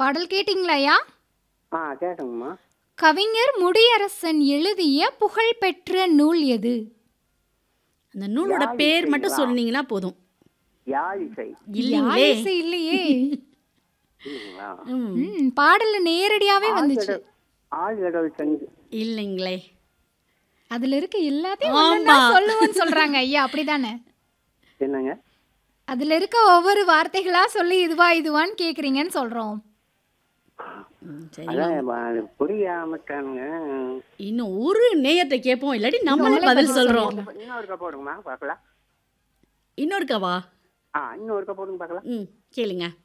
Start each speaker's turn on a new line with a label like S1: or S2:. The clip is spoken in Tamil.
S1: பாடல் கேட்டிங்களா ஐயா
S2: ஆ கேட்டோங்கம்மா
S1: கவிஞர் முடியரசன் எழுதிய புகழ்பெற்ற நூல் எது
S3: அந்த நூலோட
S2: யாழ்
S3: பேர் மட்டும்
S2: இசைங்களா?
S3: சொன்னீங்கன்னா போதும்
S2: யாழிசை
S3: இல்லைங்களே
S1: யாழிசை இல்லையே
S2: இல்லைங்களா
S3: ம்,
S1: ம், பாடல்ல நேரடியாவே வந்துச்சு
S2: ஆழ்கடல் செஞ்சு
S3: இல்லைங்களே
S1: அதுல இருக்க எல்லாத்தையும்
S3: ஆமா.
S1: ஒண்ணொண்ணா சொல்லுவேன்னு சொல்றாங்க ஐயா அப்படிதானே
S2: என்னங்க
S1: அதுல இருக்க ஒவ்வொரு வார்த்தைகளா சொல்லி இதுவா இதுவான்னு கேக்குறீங்கன்னு சொல்றோம்
S3: ம், சரி
S2: அதான் அது புரியாமட்டானுங்க
S3: இன்னும் ஒரு நேயத்தை கேட்போம் இல்லாட்டி நம்மளே
S1: நம்மளே
S3: பதில்
S1: பதில்
S3: சொல்றோம்
S1: சொல்லிடலாம்.
S2: இன்னொருக்கா போடுங்கம்மா பார்க்கலாம்
S3: இன்னொருக்காவா
S2: ஆ இன்னொருக்கா போடுங்க பார்க்கலாம்
S3: ம் கேளுங்க